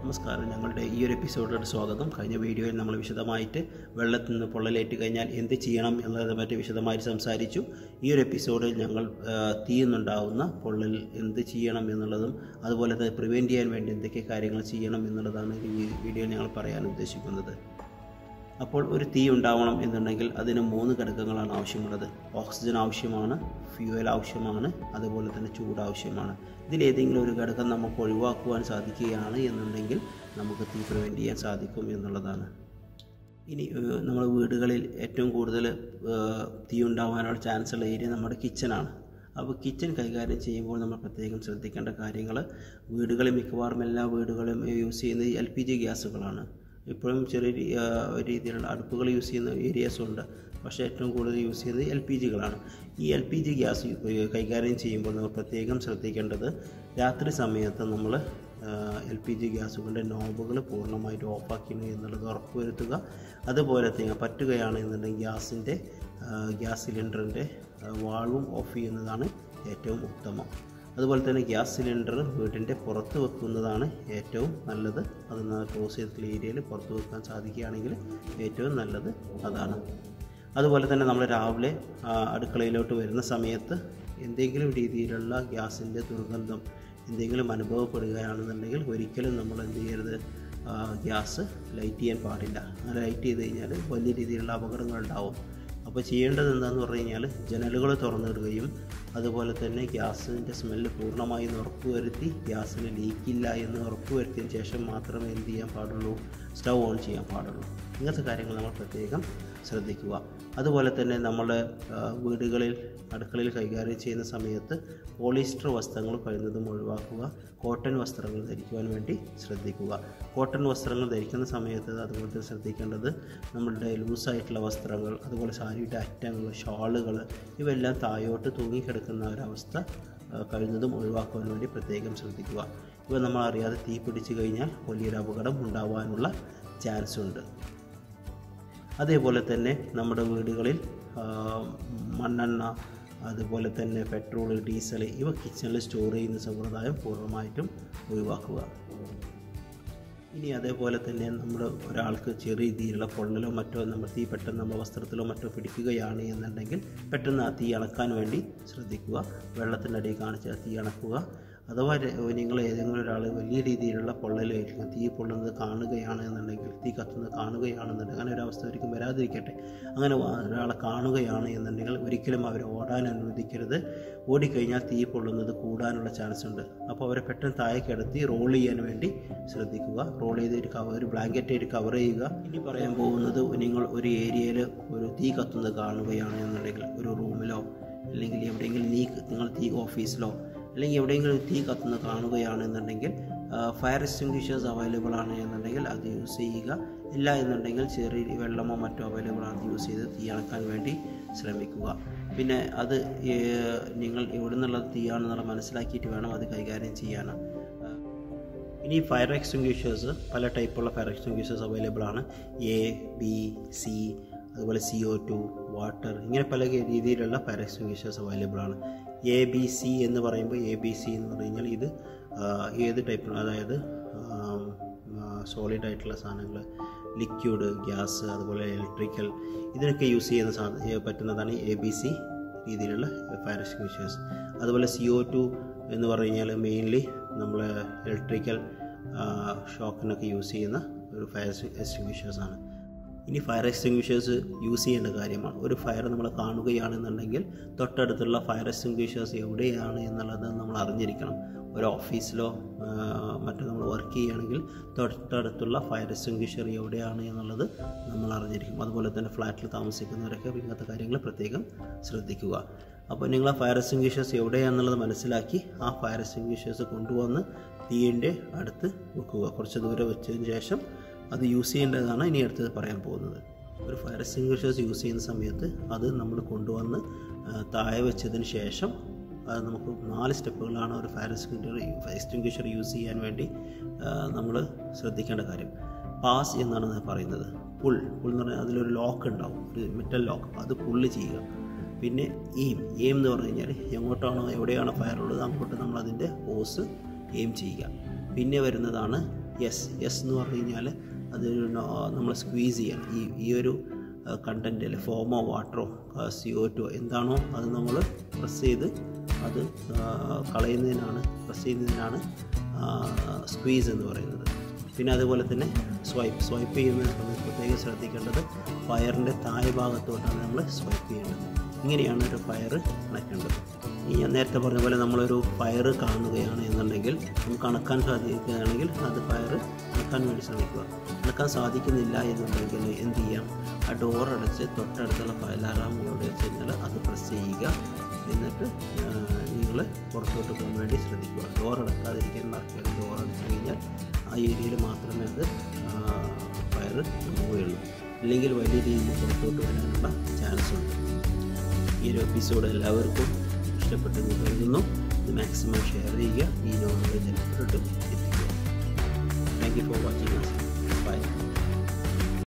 നമസ്കാരം ഞങ്ങളുടെ ഈ ഒരു എപ്പിസോഡിലോട്ട് സ്വാഗതം കഴിഞ്ഞ വീഡിയോയിൽ നമ്മൾ വിശദമായിട്ട് വെള്ളത്തിൽ നിന്ന് പൊള്ളലേറ്റ് കഴിഞ്ഞാൽ എന്ത് ചെയ്യണം എന്നതിനെ പറ്റി വിശദമായിട്ട് സംസാരിച്ചു ഈ ഒരു എപ്പിസോഡിൽ ഞങ്ങൾ ആ, തീയുന്നുണ്ടാവുന്ന പൊള്ളൽ എന്ത് ചെയ്യണം എന്നുള്ളതും അതുപോലെ തന്നെ പ്രിവെൻറ്റ് ചെയ്യാൻ വേണ്ടി എന്തൊക്കെ കാര്യങ്ങൾ ചെയ്യണം എന്നുള്ളതാണ് ഈ വീഡിയോയിൽ ഞങ്ങൾ പറയാൻ ഉദ്ദേശിക്കുന്നത് അപ്പോൾ ഒരു തീ ഉണ്ടാവണം എന്നുണ്ടെങ്കിൽ അതിന് മൂന്ന് ഘടകങ്ങളാണ് ആവശ്യമുള്ളത് ഓക്സിജൻ ആവശ്യമാണ് ഫ്യൂവൽ ആവശ്യമാണ് അതുപോലെ തന്നെ ചൂട് ആവശ്യമാണ് ഇതിലേതെങ്കിലും ഒരു ഘടകം നമുക്ക് ഒഴിവാക്കുവാൻ സാധിക്കുകയാണ് എന്നുണ്ടെങ്കിൽ നമുക്ക് തീ പ്രിവെൻറ്റ് ചെയ്യാൻ സാധിക്കും എന്നുള്ളതാണ് ഇനി ഏഹ്, നമ്മുടെ വീടുകളിൽ ഏറ്റവും കൂടുതൽ ഏഹ്, തീ ഉണ്ടാവാനുള്ള ചാൻസ് ഉള്ള ഏരിയ നമ്മുടെ കിച്ചണാണ് അപ്പോൾ കിച്ചൺ കൈകാര്യം ചെയ്യുമ്പോൾ നമ്മൾ പ്രത്യേകം ശ്രദ്ധിക്കേണ്ട കാര്യങ്ങൾ വീടുകളിൽ മിക്കവാറും എല്ലാ വീടുകളും യൂസ് ചെയ്യുന്നത് എൽ പി ജി ഗ്യാസുകളാണ് ഇപ്പോഴും ചെറിയ രീ- ആ, രീതിയിലുള്ള അടുപ്പുകൾ യൂസ് ചെയ്യുന്ന ഏരിയാസും ഉണ്ട് പക്ഷേ ഏറ്റവും കൂടുതൽ യൂസ് ചെയ്യുന്നത് എൽ പി ജികളാണ് ഈ എൽ പി ജി ഗ്യാസ് ഉപയോ- കൈകാര്യം ചെയ്യുമ്പോൾ നമ്മൾ പ്രത്യേകം ശ്രദ്ധിക്കേണ്ടത് രാത്രി സമയത്ത് നമ്മൾ എൽ പി ജി ഗ്യാസുകളുടെ നോബുകൾ പൂർണ്ണമായിട്ട് ഓഫാക്കുന്നു എന്നുള്ളത് ഉറപ്പുവരുത്തുക അതുപോലെ തന്നെ പറ്റുകയാണ് എന്നുണ്ടെങ്കിൽ ഗ്യാസിൻ്റെ ഗ്യാസ് സിലിണ്ടറിൻ്റെ വാൾവും ഓഫ് ചെയ്യുന്നതാണ് ഏറ്റവും ഉത്തമം അതുപോലെ തന്നെ ഗ്യാസ് സിലിണ്ടർ വീടിൻ്റെ പുറത്ത് വെക്കുന്നതാണ് ഏറ്റവും നല്ലത് അത് ക്ലോസ് ചെയ്തിട്ടുള്ള ഏരിയയിൽ പുറത്ത് വെക്കാൻ സാധിക്കുകയാണെങ്കിൽ ഏറ്റവും നല്ലത് അതാണ് അതുപോലെ തന്നെ നമ്മൾ രാവിലെ ആ, അടുക്കളയിലോട്ട് വരുന്ന സമയത്ത് എന്തെങ്കിലും രീതിയിലുള്ള ഗ്യാസിൻ്റെ ദുർഗന്ധം എന്തെങ്കിലും അനുഭവപ്പെടുകയാണെന്നുണ്ടെങ്കിൽ ഒരിക്കലും നമ്മൾ എന്ത് ചെയ്യരുത് ആ, ഗ്യാസ് ലൈറ്റ് ചെയ്യാൻ പാടില്ല അങ്ങനെ ലൈറ്റ് ചെയ്ത് കഴിഞ്ഞാൽ വലിയ രീതിയിലുള്ള അപകടങ്ങൾ ഉണ്ടാവും അപ്പോൾ ചെയ്യേണ്ടത് എന്താണെന്ന് പറഞ്ഞു കഴിഞ്ഞാൽ ജനലുകൾ തുറന്നിടുകയും അതുപോലെ തന്നെ ഗ്യാസിൻ്റെ സ്മെല്ല് പൂർണ്ണമായും ഉറപ്പുവരുത്തി ഗ്യാസിന് ലീക്കില്ല എന്ന് ഉറപ്പുവരുത്തിയതിന് ശേഷം മാത്രമേ എന്ത് ചെയ്യാൻ പാടുള്ളൂ സ്റ്റൗ ഓൺ ചെയ്യാൻ പാടുള്ളൂ ഇങ്ങനത്തെ കാര്യങ്ങൾ നമ്മൾ പ്രത്യേകം ശ്രദ്ധിക്കുക അതുപോലെ തന്നെ നമ്മൾ വീടുകളിൽ അടുക്കളയിൽ കൈകാര്യം ചെയ്യുന്ന സമയത്ത് പോളിസ്റ്റർ വസ്ത്രങ്ങൾ കഴിയുന്നതും ഒഴിവാക്കുക കോട്ടൺ വസ്ത്രങ്ങൾ ധരിക്കുവാൻ വേണ്ടി ശ്രദ്ധിക്കുക കോട്ടൺ വസ്ത്രങ്ങൾ ധരിക്കുന്ന സമയത്ത് അതുപോലെ തന്നെ ശ്രദ്ധിക്കേണ്ടത് നമ്മളുടെ ലൂസായിട്ടുള്ള വസ്ത്രങ്ങൾ അതുപോലെ സാരിയുടെ അറ്റങ്ങൾ ഷാളുകൾ ഇവയെല്ലാം താഴോട്ട് തൂങ്ങിക്കിടക്കുന്ന ഒരവസ്ഥ ആ, കഴിയുന്നതും ഒഴിവാക്കുവാൻ വേണ്ടി പ്രത്യേകം ശ്രദ്ധിക്കുക ഇവ നമ്മൾ അറിയാതെ തീ പിടിച്ചു കഴിഞ്ഞാൽ വലിയൊരു അപകടം ഉണ്ടാവാനുള്ള ചാൻസ് ഉണ്ട് അതേപോലെ തന്നെ നമ്മുടെ വീടുകളിൽ ആ, മണ്ണെണ്ണ അതുപോലെ തന്നെ പെട്രോൾ ഡീസൽ ഇവ കിച്ചണിൽ സ്റ്റോർ ചെയ്യുന്ന സമ്പ്രദായം പൂർണ്ണമായിട്ടും ഒഴിവാക്കുക ഇനി അതേപോലെ തന്നെ നമ്മൾ ഒരാൾക്ക് ചെറിയ രീതിയിലുള്ള പൊള്ളലോ മറ്റോ നമ്മൾ തീ പെട്ടെന്ന് നമ്മുടെ വസ്ത്രത്തിലോ മറ്റോ പിടിക്കുകയാണ് എന്നുണ്ടെങ്കിൽ പെട്ടെന്ന് ആ തീ അണക്കാൻ വേണ്ടി ശ്രദ്ധിക്കുക വെള്ളത്തിൻ്റെ അടിയിൽ കാണിച്ച് ആ തീ അണക്കുക അഥവാ ര- നിങ്ങൾ ഏതെങ്കിലും ഒരാൾ വലിയ രീതിയിലുള്ള പൊള്ളലായിരിക്കും തീ പൊള്ളുന്നത് കാണുകയാണ് എന്നുണ്ടെങ്കിൽ തീ കത്തുന്നത് കാണുകയാണെന്നുണ്ടെങ്കിൽ അങ്ങനെ ഒരു അവസ്ഥ ഒരിക്കലും വരാതിരിക്കട്ടെ അങ്ങനെ വ- ഒരാളെ കാണുകയാണ് എന്നുണ്ടെങ്കിൽ ഒരിക്കലും അവരെ ഓടാൻ അനുവദിക്കരുത് ഓടിക്കഴിഞ്ഞാൽ തീ പൊള്ളുന്നത് കൂടാനുള്ള ചാൻസ് ഉണ്ട് അപ്പോൾ അവരെ പെട്ടെന്ന് താഴെ കിടത്തി റോൾ ചെയ്യാൻ വേണ്ടി ശ്രദ്ധിക്കുക റോൾ ചെയ്ത് ഒരു കവർ ഒരു ബ്ലാങ്കറ്റ് ആയിട്ട് കവർ ചെയ്യുക ഇനി പറയാൻ പോകുന്നത് നിങ്ങൾ ഒരു ഏരിയയിൽ ഒരു തീ കത്തുന്നത് കാണുകയാണ് എന്നുണ്ടെങ്കിൽ ഒരു റൂമിലോ അല്ലെങ്കിൽ എവിടെയെങ്കിലും നീ നിങ്ങൾ തീ ഓഫീസിലോ അല്ലെങ്കിൽ എവിടെയെങ്കിലും തീ കത്തുന്നത് കാണുകയാണെന്നുണ്ടെങ്കിൽ ഫയർ എക്സ്റ്റിങ്ക്വിഷേഴ്സ് അവൈലബിൾ ആണ് എന്നുണ്ടെങ്കിൽ അത് യൂസ് ചെയ്യുക ഇല്ല എന്നുണ്ടെങ്കിൽ ചെറിയ വെള്ളമോ മറ്റോ അവൈലബിൾ ആണ് അത് യൂസ് ചെയ്ത് തീ അണക്കാൻ വേണ്ടി ശ്രമിക്കുക പിന്നെ അത് ഏഹ്, നിങ്ങൾ എവിടെ നിന്നുള്ള തീയാണെന്നുള്ള മനസ്സിലാക്കിയിട്ട് വേണം അത് കൈകാര്യം ചെയ്യാൻ ഇനി ഫയർ എക്സ്റ്റിങ്ക്വിഷേഴ്സ് പല ടൈപ്പുള്ള ഫയർ എക്സ്റ്റിങ്ക്വിഷേഴ്സ് അവൈലബിൾ ആണ് എ ബി സി അതുപോലെ സി ഒ ടു വാട്ടർ ഇങ്ങനെ പല രീതിയിലുള്ള ഫയർ എക്സ്റ്റിങ്ക്വിഷേഴ്സ് അവൈലബിൾ ആണ് എ ബി സി എന്ന് പറയുമ്പോൾ എ ബി സി എന്ന് പറഞ്ഞു കഴിഞ്ഞാൽ ഇത് ആ, ഏത് ടൈപ്പിലാണ് അതായത് സോളിഡ് ആയിട്ടുള്ള സാധനങ്ങൾ ലിക്വിഡ് ഗ്യാസ് അതുപോലെ ഇലക്ട്രിക്കൽ ഇതിനൊക്കെ യൂസ് ചെയ്യുന്ന സാധ ഏ, പറ്റുന്നതാണ് എ ബി സി രീതിയിലുള്ള ഫയർ എക്സ്റ്റിങ്ക്വിഷേഴ്സ് അതുപോലെ സി ഒ ടു എന്ന് പറഞ്ഞു കഴിഞ്ഞാൽ മെയിൻലി നമ്മൾ ഇലക്ട്രിക്കൽ ഷോക്കിനൊക്കെ യൂസ് ചെയ്യുന്ന ഒരു ഫയർ എക്സ്റ്റിങ്ക്വിഷേഴ്സ് ആണ് ഇനി ഫയർ എക്സ്റ്റിങ്ക്വിഷേഴ്സ് യൂസ് ചെയ്യേണ്ട കാര്യമാണ് ഒരു ഫയർ നമ്മൾ കാണുകയാണെന്നുണ്ടെങ്കിൽ തൊട്ടടുത്തുള്ള ഫയർ എക്സ്റ്റിങ്ക്വിഷേഴ്സ് എവിടെയാണ് എന്നുള്ളത് നമ്മൾ അറിഞ്ഞിരിക്കണം ഒരു ഓഫീസിലോ ആ, മറ്റോ നമ്മൾ വർക്ക് ചെയ്യുകയാണെങ്കിൽ തൊട്ടടുത്തുള്ള ഫയർ എക്സ്റ്റിങ്ക്വിഷർ എവിടെയാണ് എന്നുള്ളത് നമ്മൾ അറിഞ്ഞിരിക്കും അതുപോലെ തന്നെ ഫ്ലാറ്റിൽ താമസിക്കുന്നവരൊക്കെ ഇങ്ങനത്തെ കാര്യങ്ങൾ പ്രത്യേകം ശ്രദ്ധിക്കുക അപ്പോൾ നിങ്ങൾ ആ ഫയർ എക്സ്റ്റിങ്ക്വിഷേഴ്സ് എവിടെയാണെന്നുള്ളത് മനസ്സിലാക്കി ആ ഫയർ എക്സ്റ്റിങ്ക്വിഷേഴ്സ് കൊണ്ടുവന്ന് തീയിൻ്റെ അടുത്ത് വെക്കുക കുറച്ച് ദൂരെ വെച്ചതിന് ശേഷം അത് യൂസ് ചെയ്യേണ്ടതാണ് ഇനി അടുത്തത് പറയാൻ പോകുന്നത് ഒരു ഫയർ എക്സ്റ്റിങ്ക്വിഷേഴ്സ് യൂസ് ചെയ്യുന്ന സമയത്ത് അത് നമ്മൾ കൊണ്ടുവന്ന് ആ, താഴെ വെച്ചതിന് ശേഷം അത് നമുക്ക് നാല് സ്റ്റെപ്പുകളാണ് ഒരു ഫയർ എക്സ്റ്റിങ്ക്വിഷർ എക്സ്റ്റിങ്ക്വിഷർ യൂസ് ചെയ്യാൻ വേണ്ടി നമ്മൾ ശ്രദ്ധിക്കേണ്ട കാര്യം പാസ് എന്നാണ് ഞാൻ പറയുന്നത് പുൾ പുൾ എന്ന് പറഞ്ഞാൽ അതിലൊരു ലോക്ക് ഉണ്ടാവും ഒരു മെറ്റൽ ലോക്ക് അത് പുള്ള് ചെയ്യുക പിന്നെ എയിം എയിം എന്ന് പറഞ്ഞു കഴിഞ്ഞാൽ എങ്ങോട്ടാണോ എവിടെയാണോ ഫയർ ഉള്ളത് അങ്ങോട്ട് നമ്മൾ അതിൻ്റെ ഹോസ് എയിം ചെയ്യുക പിന്നെ വരുന്നതാണ് യെസ് യെസ് എന്ന് പറഞ്ഞു കഴിഞ്ഞാൽ അത് നമ്മൾ സ്ക്വീസ് ചെയ്യണം ഈ ഈ ഒരു കണ്ടൻറ്റിൽ ഫോമോ വാട്ടറോ സി ഒ ടു എന്താണോ അത് നമ്മൾ പ്രസ് ചെയ്ത് അത് കളയുന്നതിനാണ് പ്രസ് ചെയ്യുന്നതിനാണ് സ്ക്വീസ് എന്ന് പറയുന്നത് പിന്നെ അതുപോലെ തന്നെ സ്വൈപ്പ് സ്വൈപ്പ് ചെയ്യുന്ന സമയത്ത് പ്രത്യേകം ശ്രദ്ധിക്കേണ്ടത് ഫയറിൻ്റെ താഴെ ഭാഗത്തോട്ടാണ് നമ്മൾ സ്വൈപ്പ് ചെയ്യേണ്ടത് ഇങ്ങനെയാണ് ഒരു ഫയർ അണക്കേണ്ടത് ഈ ഞാൻ നേരത്തെ പറഞ്ഞ പോലെ നമ്മളൊരു ഫയർ കാണുകയാണ് എന്നുണ്ടെങ്കിൽ നമുക്ക് അണക്കാൻ സാധിക്കുകയാണെങ്കിൽ അത് ഫയർ അണക്കാൻ വേണ്ടി ശ്രമിക്കുക അണക്കാൻ സാധിക്കുന്നില്ല എന്നുണ്ടെങ്കിൽ എന്ത് ചെയ്യാം ആ ഡോർ അടച്ച് തൊട്ടടുത്തുള്ള ഫയർ അലാറാം മോഡ് വെച്ച് കഴിഞ്ഞാൽ അത് പ്രസ് ചെയ്യുക എന്നിട്ട് നിങ്ങൾ പുറത്തോട്ട് പോകാൻ വേണ്ടി ശ്രദ്ധിക്കുക ഡോർ അടക്കാതിരിക്കാൻ നടക്കുക ഡോർ അടച്ചു കഴിഞ്ഞാൽ ആ ഏരിയയിൽ മാത്രമേ അത് ഫയർ പോവുകയുള്ളൂ അല്ലെങ്കിൽ വലിയ രീതിയിൽ പുറത്തോട്ട് വരാനുള്ള ചാൻസ് ഉണ്ട് ഈ ഒരു എപ്പിസോഡ് എല്ലാവർക്കും ഇഷ്ടപ്പെട്ടെന്ന് കരുതുന്നു ഇത് മാക്സിമം ഷെയർ ചെയ്യുക ഈ നോവൽ ജനങ്ങളിലോട്ട് എത്തിക്കുക thank you for watching by